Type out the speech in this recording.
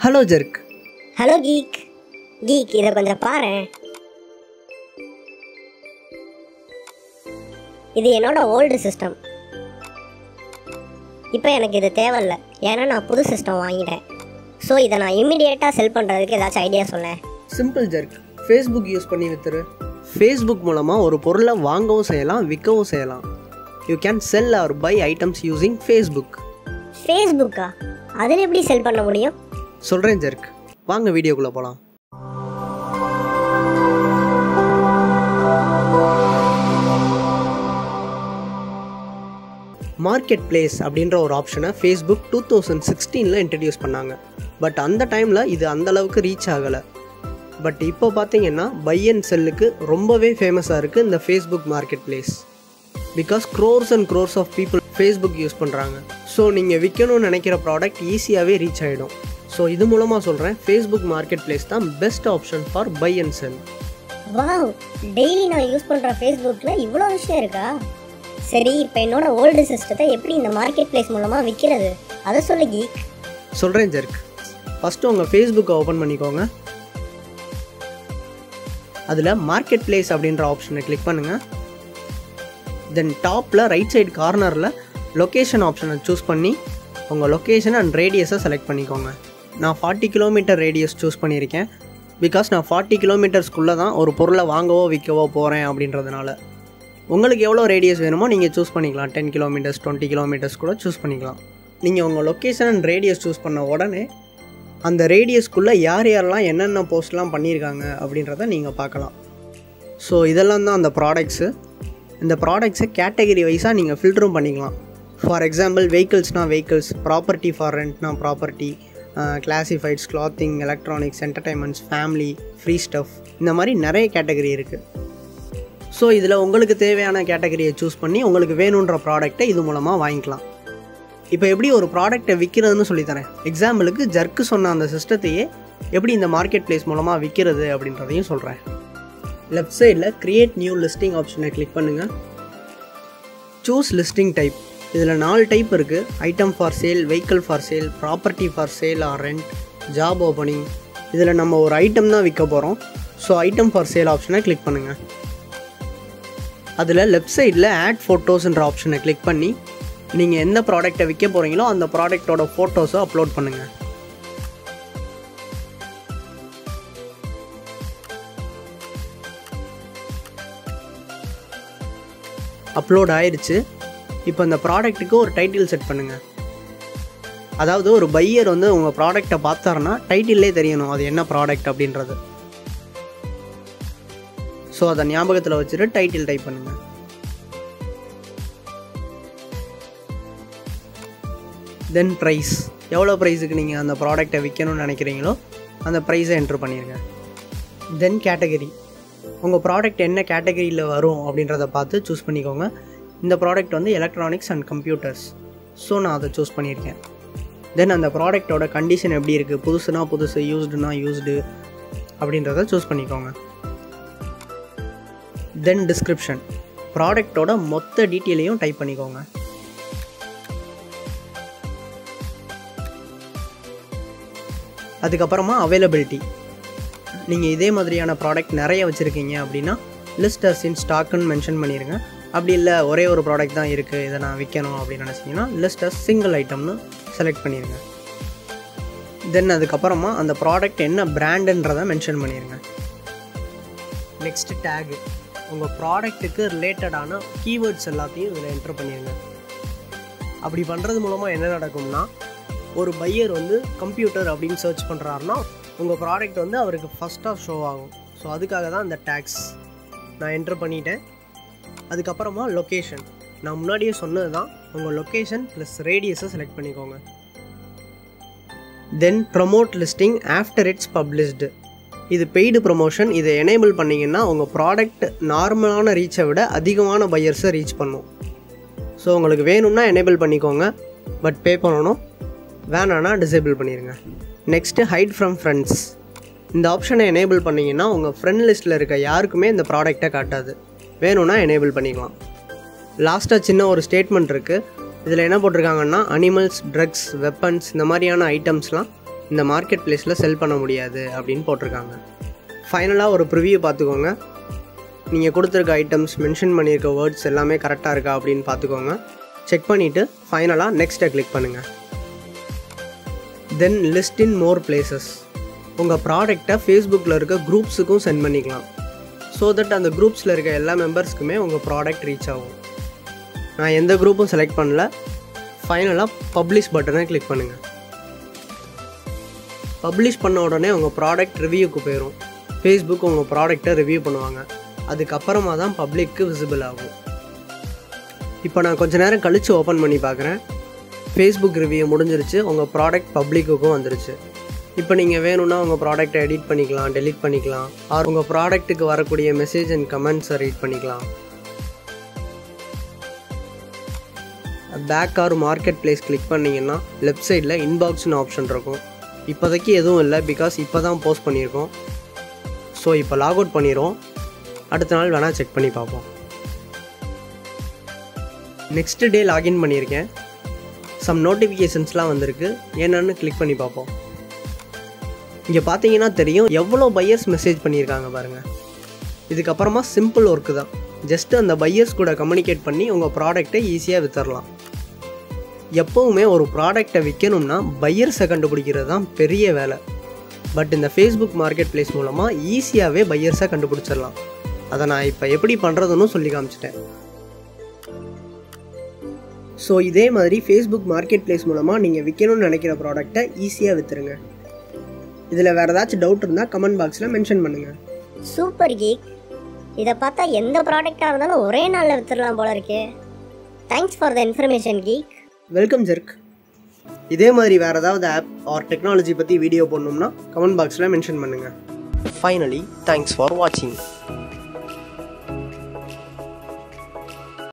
hello jerk hello geek geek இதை கொஞ்சம் பாரேன் இது என்னோட ஓல்டு சிஸ்டம் இப்போ எனக்கு இது தேவையில்ல ஏன்னா நான் புது சிஸ்டம் வாங்கிட்டேன் ஸோ இதை நான் இம்மிடியேட்டாக செல் பண்ணுறதுக்கு ஏதாச்சும் ஐடியா சொல்லேன் சிம்பிள் ஜெர்க் ஃபேஸ்புக் யூஸ் பண்ணி வித்துரு ஃபேஸ்புக் மூலமாக ஒரு பொருளை வாங்கவும் செய்யலாம் விற்கவும் செய்யலாம் you can sell or buy items using Facebook ஃபேஸ்புக்கா அதில் எப்படி செல் பண்ண முடியும் சொல்கிறேன் ஜெர்க் வாங்க வீடியோக்குள்ளே போகலாம் மார்க்கெட் பிளேஸ் அப்படின்ற ஒரு ஆப்ஷனை ஃபேஸ்புக் டூ தௌசண்ட் சிக்ஸ்டீனில் இன்ட்ரடியூஸ் பண்ணாங்க பட் அந்த டைமில் இது அந்த அளவுக்கு ரீச் ஆகலை பட் இப்போ பார்த்தீங்கன்னா பை அண்ட் செல்லுக்கு ரொம்பவே ஃபேமஸாக இருக்குது இந்த Facebook market place because crores and crores of people Facebook use பண்ணுறாங்க ஸோ நீங்கள் விற்கணும்னு நினைக்கிற ப்ராடக்ட் ஈஸியாகவே ரீச் ஆகிடும் ஸோ இது மூலமாக சொல்கிறேன் ஃபேஸ்புக் மார்க்கெட் பிளேஸ் தான் best option for buy and sell wow daily நான் யூஸ் பண்ணுற ஃபேஸ்புக்கில் இவ்வளோ விஷயம் இருக்கா சரி இப்போ என்னோட ஓல்டு சிஸ்டத்தை எப்படி இந்த மார்க்கெட் பிளேஸ் மூலமாக விற்கிறது அதை சொல்லு கீக் சொல்கிறேன் ஜெர்க் ஃபஸ்ட்டு உங்கள் ஃபேஸ்புக்கை ஓப்பன் பண்ணிக்கோங்க அதில் மார்க்கெட் பிளேஸ் அப்படின்ற ஆப்ஷனை கிளிக் பண்ணுங்கள் தென் டாப்பில் ரைட் சைடு கார்னரில் லொக்கேஷன் ஆப்ஷனை சூஸ் பண்ணி உங்கள் லொக்கேஷன் அண்ட் ரேடியஸை செலக்ட் பண்ணிக்கோங்க நான் ஃபார்ட்டி கிலோமீட்டர் ரேடியஸ் சூஸ் பண்ணியிருக்கேன் பிகாஸ் நான் ஃபார்ட்டி கிலோமீட்டர்ஸ்க்குள்ளே தான் ஒரு பொருளை வாங்கவோ விற்கவோ போகிறேன் அப்படின்றதுனால உங்களுக்கு எவ்வளோ ரேடியஸ் வேணுமோ நீங்கள் சூஸ் பண்ணிக்கலாம் டென் கிலோமீட்டர்ஸ் டுவெண்ட்டி கிலோமீட்டர்ஸ் கூட சூஸ் பண்ணிக்கலாம் நீங்கள் உங்கள் லொக்கேஷன் அண்ட் ரேடியஸ் சூஸ் பண்ண உடனே அந்த ரேடியஸ்க்குள்ளே யார் யாரெல்லாம் என்னென்ன போஸ்ட்லாம் பண்ணியிருக்காங்க அப்படின்றத நீங்கள் பார்க்கலாம் ஸோ இதெல்லாம் தான் அந்த ப்ராடக்ட்ஸு இந்த ப்ராடக்ட்ஸை கேட்டகரி வைஸாக நீங்கள் ஃபில்டரும் பண்ணிக்கலாம் ஃபார் எக்ஸாம்பிள் வெஹிக்கிள்ஸ்னால் வெஹிக்கிள்ஸ் ப்ராப்பர்ட்டி ஃபார் ரெண்ட்னா property classifieds clothing electronics entertainments family free stuff இந்த மாதிரி நிறைய கேட்டகரி இருக்குது ஸோ இதில் உங்களுக்கு தேவையான கேட்டகரியை சூஸ் பண்ணி உங்களுக்கு வேணுன்ற ப்ராடக்ட்டை இது மூலமாக வாங்கிக்கலாம் இப்போ எப்படி ஒரு ப்ராடக்ட்டை விற்கிறதுன்னு சொல்லித்தரேன் எக்ஸாம்பிளுக்கு ஜர்க்கு சொன்ன அந்த சிஸ்டத்தையே எப்படி இந்த மார்க்கெட் பிளேஸ் மூலமாக விற்கிறது அப்படின்றதையும் சொல்கிறேன் லெஃப்ட் சைடில் கிரியேட் நியூ லிஸ்டிங் ஆப்ஷனை கிளிக் பண்ணுங்கள் சூஸ் லிஸ்டிங் டைப் இதில் நாலு டைப் இருக்குது item for sale vehicle for sale property for sale or rent job opening இதில் நம்ம ஒரு ஐட்டம் தான் விற்க போகிறோம் ஸோ ஐட்டம் ஃபார் சேல் ஆப்ஷனை கிளிக் பண்ணுங்கள் அதில் லெஃப்ட் சைடில் ஆட் ஃபோட்டோஸ்ன்ற ஆப்ஷனை கிளிக் பண்ணி நீங்கள் எந்த ப்ராடக்ட்டை விற்க போகிறீங்களோ அந்த ப்ராடக்ட்டோட ஃபோட்டோஸை அப்லோட் பண்ணுங்கள் அப்லோட் ஆயிருச்சு இப்போ அந்த ப்ராடக்ட்டுக்கு ஒரு டைட்டில் செட் பண்ணுங்கள் அதாவது ஒரு பையர் வந்து உங்கள் ப்ராடக்ட்டை பார்த்தாருன்னா டைட்டில்லே தெரியணும் அது என்ன ப்ராடக்ட் அப்படின்றது ஸோ அதை ஞாபகத்தில் வச்சுட்டு டைட்டில் டைப் பண்ணுங்கள் தென் ப்ரைஸ் எவ்வளோ ப்ரைஸுக்கு நீங்கள் அந்த ப்ராடக்ட்டை விற்கணும்னு நினைக்கிறீங்களோ அந்த ப்ரைஸை என்ட்ரு பண்ணிடுங்க தென் கேட்டகரி உங்கள் ப்ராடக்ட் என்ன கேட்டகரியில் வரும் அப்படின்றத பார்த்து சூஸ் பண்ணிக்கோங்க இந்த ப்ராடக்ட் வந்து எலக்ட்ரானிக்ஸ் அண்ட் கம்ப்யூட்டர்ஸ் ஸோ நான் அதை சூஸ் பண்ணியிருக்கேன் தென் அந்த ப்ராடக்டோட கண்டிஷன் எப்படி இருக்குது புதுசுனா புதுசு யூஸ்டுனா யூஸ்டு அப்படின்றத சூஸ் பண்ணிக்கோங்க தென் டிஸ்கிரிப்ஷன் ப்ராடக்டோட மொத்த டீட்டெயிலையும் டைப் பண்ணிக்கோங்க அதுக்கப்புறமா அவைலபிலிட்டி நீங்கள் இதே மாதிரியான ப்ராடக்ட் நிறைய வச்சுருக்கீங்க அப்படின்னா லிஸ்டர்ஸ் இன் ஸ்டாக்குன்னு மென்ஷன் பண்ணிடுங்க அப்படி இல்லை ஒரே ஒரு ப்ராடக்ட் தான் இருக்குது இதை நான் விற்கணும் அப்படின்னு நினச்சிங்கன்னா லிஸ்டர்ஸ் சிங்கிள் ஐட்டம்னு செலக்ட் பண்ணிடுங்க தென் அதுக்கப்புறமா அந்த ப்ராடக்ட் என்ன பிராண்டுன்றதை மென்ஷன் பண்ணிடுங்க நெக்ஸ்ட் டேகு உங்கள் ப்ராடக்ட்டுக்கு ரிலேட்டடான கீவேர்ட்ஸ் எல்லாத்தையும் இதில் என்ட்ரு பண்ணிடுங்க அப்படி பண்ணுறது மூலமாக என்ன நடக்கும்னா ஒரு பையர் வந்து கம்ப்யூட்டர் அப்படின்னு சர்ச் பண்ணுறாருன்னா உங்கள் ப்ராடக்ட் வந்து அவருக்கு ஃபஸ்ட்டாக ஷோ ஆகும் ஸோ அதுக்காக தான் இந்த டேக்ஸ் நான் என்ட்ரு பண்ணிட்டேன் அதுக்கப்புறமா லொக்கேஷன் நான் முன்னாடியே சொன்னது தான் உங்கள் லொக்கேஷன் ப்ளஸ் ரேடியஸை செலக்ட் பண்ணிக்கோங்க then promote listing after it's published இது பெய்டு ப்ரொமோஷன் இதை எனேபிள் பண்ணிங்கன்னா உங்கள் ப்ராடக்ட் நார்மலான ரீச்சை விட அதிகமான பையர்ஸை ரீச் பண்ணும் ஸோ உங்களுக்கு வேணும்னா எனேபிள் பண்ணிக்கோங்க பட் பே பண்ணணும் வேணான்னா டிசேபிள் பண்ணிடுங்க நெக்ஸ்ட்டு ஹைட் ஃப்ரம் ஃப்ரெண்ட்ஸ் இந்த ஆப்ஷனை எனேபிள் பண்ணிங்கன்னா உங்கள் ஃப்ரெண்ட் லிஸ்ட்டில் இருக்க யாருக்குமே இந்த ப்ராடக்டை காட்டாது வேணும்னா எனேபிள் பண்ணிக்கலாம் லாஸ்ட்டாக சின்ன ஒரு ஸ்டேட்மெண்ட் இருக்குது இதில் என்ன போட்டிருக்காங்கன்னா அனிமல்ஸ் ட்ரக்ஸ் வெப்பன்ஸ் இந்த மாதிரியான ஐட்டம்ஸ்லாம் இந்த மார்க்கெட் பிளேஸில் செல் பண்ண முடியாது அப்படின்னு போட்டிருக்காங்க ஃபைனலாக ஒரு ப்ரிவியூ பார்த்துக்கோங்க நீங்கள் கொடுத்துருக்க ஐட்டம்ஸ் மென்ஷன் பண்ணியிருக்க வேர்ட்ஸ் எல்லாமே கரெக்டாக இருக்கா அப்படின்னு பார்த்துக்கோங்க செக் பண்ணிவிட்டு ஃபைனலாக நெக்ஸ்ட்டை கிளிக் பண்ணுங்கள் தென் லிஸ்ட் இன் மோர் பிளேசஸ் உங்கள் ப்ராடக்டை ஃபேஸ்புக்கில் இருக்க குரூப்ஸுக்கும் சென்ட் பண்ணிக்கலாம் ஸோ தட் அந்த குரூப்ஸில் இருக்க எல்லா மெம்பர்ஸ்க்குமே உங்கள் ப்ராடக்ட் ரீச் ஆகும் நான் எந்த குரூப்பும் செலக்ட் பண்ணல ஃபைனலாக பப்ளிஷ் பட்டனை கிளிக் பண்ணுங்கள் பப்ளிஷ் பண்ண உடனே உங்கள் ப்ராடக்ட் ரிவ்யூக்கு போயிடும் ஃபேஸ்புக் உங்கள் ப்ராடக்டை ரிவ்யூ பண்ணுவாங்க அதுக்கப்புறமா தான் பப்ளிக்கு விசிபிள் ஆகும் இப்போ நான் கொஞ்ச நேரம் கழித்து ஓப்பன் பண்ணி பார்க்குறேன் ஃபேஸ்புக் ரிவ்யூ முடிஞ்சிருச்சு உங்கள் ப்ராடக்ட் பப்ளிக்குக்கும் வந்துருச்சு இப்போ நீங்கள் வேணும்னா உங்கள் ப்ராடக்ட்டை எடிட் பண்ணிக்கலாம் டெலீட் பண்ணிக்கலாம் ஆர் உங்கள் ப்ராடக்ட்டுக்கு வரக்கூடிய மெசேஜ் அண்ட் கமெண்ட்ஸை ரீட் பண்ணிக்கலாம் back or market place click பண்ணிங்கன்னா லெஃப்ட் சைடில் இன்பாக்ஸ்னு ஆப்ஷன் இருக்கும் இப்போதைக்கு எதுவும் இல்லை பிகாஸ் இப்போ தான் போஸ்ட் பண்ணியிருக்கோம் ஸோ இப்போ லாக் அவுட் பண்ணிடுவோம் அடுத்த நாள் வேணால் செக் பண்ணி பார்ப்போம் நெக்ஸ்ட் டே லாகின் பண்ணியிருக்கேன் சம் நோட்டிஃபிகேஷன்ஸ்லாம் வந்திருக்கு என்னன்னு கிளிக் பண்ணி பார்ப்போம் இங்கே பார்த்தீங்கன்னா தெரியும் எவ்வளோ பையர்ஸ் மெசேஜ் பண்ணியிருக்காங்க பாருங்கள் இதுக்கப்புறமா சிம்பிள் ஒர்க்கு தான் ஜஸ்ட் அந்த பையர்ஸ் கூட கம்யூனிகேட் பண்ணி உங்கள் ப்ராடக்டை ஈஸியாக வித்தரலாம் எப்போவுமே ஒரு ப்ராடக்டை விற்கணும்னா பையர்ஸை கண்டுபிடிக்கிறது தான் பெரிய வேலை பட் இந்த ஃபேஸ்புக் மார்க்கெட் பிளேஸ் மூலமாக ஈஸியாகவே பையர்ஸை கண்டுபிடிச்சிடலாம் அதை நான் இப்போ எப்படி பண்ணுறதுன்னு சொல்லி காமிச்சிட்டேன் ஸோ இதே மாதிரி ஃபேஸ்புக் மார்க்கெட் பிளேஸ் மூலமாக நீங்கள் விற்கணும்னு நினைக்கிற ப்ராடக்டை ஈஸியாக விற்றுருங்க இதில் வேறு ஏதாச்சும் டவுட் இருந்தால் கமெண்ட் பாக்ஸில் மென்ஷன் பண்ணுங்கள் சூப்பர் கீக் இதை பார்த்தா எந்த ப்ராடக்டாக இருந்தாலும் ஒரே நாளில் வித்துடலாம் போல இருக்கே thanks for the information geek welcome jerk இதே மாதிரி வேறு ஏதாவது ஆப் ஆர் டெக்னாலஜி பற்றி வீடியோ போடணும்னா கமெண்ட் பாக்ஸில் மென்ஷன் பண்ணுங்கள் ஃபைனலி தேங்க்ஸ் ஃபார் வாட்சிங்